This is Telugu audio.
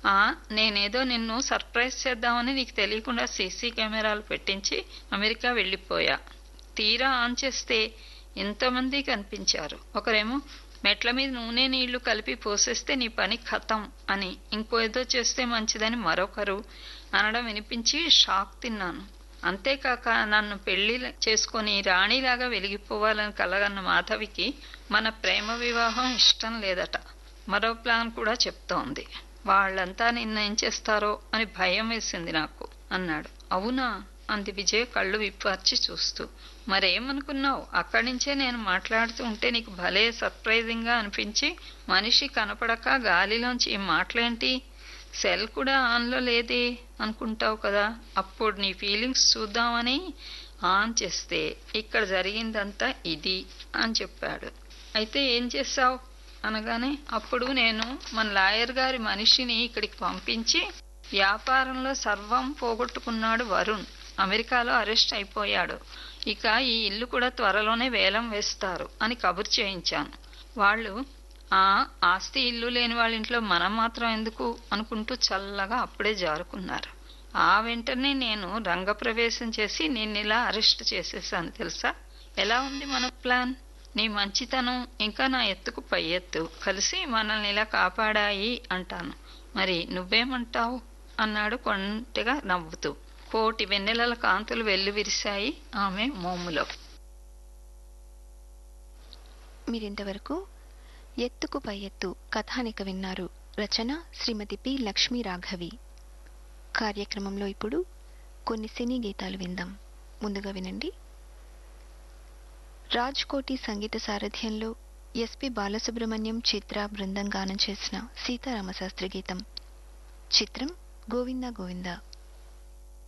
ఆ నేనేదో నిన్ను సర్ప్రైజ్ చేద్దామని నీకు తెలియకుండా సీసీ కెమెరాలు పెట్టించి అమెరికా వెళ్ళిపోయా తీరా ఆన్ చేస్తే ఎంతమంది కనిపించారు ఒకరేమో మెట్ల మీద నూనె నీళ్లు కలిపి పోసేస్తే నీ పని ఖతం అని ఇంకో ఏదో చేస్తే మంచిదని మరొకరు అనడం వినిపించి షాక్ తిన్నాను అంతేకాక నన్ను పెళ్లి చేసుకొని రాణిలాగా వెలిగిపోవాలని కలగన్న మాధవికి మన ప్రేమ వివాహం ఇష్టం లేదట మరో ప్లాన్ కూడా చెప్తోంది వాళ్ళంతా నిన్నేం చేస్తారో అని భయం వేసింది నాకు అన్నాడు అవునా అంది విజయ్ కళ్ళు విప్పార్చి చూస్తూ మరేమనుకున్నావు అక్కడి నుంచే నేను మాట్లాడుతూ ఉంటే నీకు భలే సర్ప్రైజింగ్ గా అనిపించి మనిషి కనపడక గాలిలోంచి ఈ మాటలేంటి సెల్ కూడా ఆన్లో లేదే అనుకుంటావు కదా అప్పుడు నీ ఫీలింగ్స్ చూద్దామని ఆన్ చేస్తే ఇక్కడ జరిగిందంతా ఇది అని చెప్పాడు అయితే ఏం చేశావు అనగానే అప్పుడు నేను మన లాయర్ గారి మనిషిని ఇక్కడికి పంపించి వ్యాపారంలో సర్వం పోగొట్టుకున్నాడు వరుణ్ అమెరికాలో అరెస్ట్ అయిపోయాడు ఇక ఈ ఇల్లు కూడా త్వరలోనే వేలం వేస్తారు అని కబురు చేయించాను వాళ్ళు ఆ ఆస్తి ఇల్లు లేని వాళ్ళ ఇంట్లో మనం మాత్రం ఎందుకు అనుకుంటూ చల్లగా అప్పుడే జారుకున్నారు ఆ వెంటనే నేను రంగప్రవేశం చేసి నిన్నిలా అరెస్ట్ చేసేసాను తెలుసా ఎలా ఉంది మన ప్లాన్ నీ మంచితనం ఇంకా నా ఎత్తుకు పై ఎత్తు కలిసి మనల్ని ఇలా కాపాడాయి అంటాను మరి నువ్వేమంటావు అన్నాడు కొంటెగా నవ్వుతూ కోటి వెన్నెలల కాంతులు వెల్లు విరిశాయి ఆమె మోములో మీరింతవరకు ఎత్తుకు పై ఎత్తు కథానిక విన్నారు రచన శ్రీమతి పి లక్ష్మీ రాఘవి కార్యక్రమంలో ఇప్పుడు కొన్ని సినీ గీతాలు విందాం ముందుగా వినండి రాజ్ కోటి సంగీత సారథ్యంలో ఎస్పి బాలసుబ్రహ్మణ్యం చిత్ర బృందం గానం చేసిన సీతారామశాస్త్రి గీతం చిత్రం గోవింద గోవింద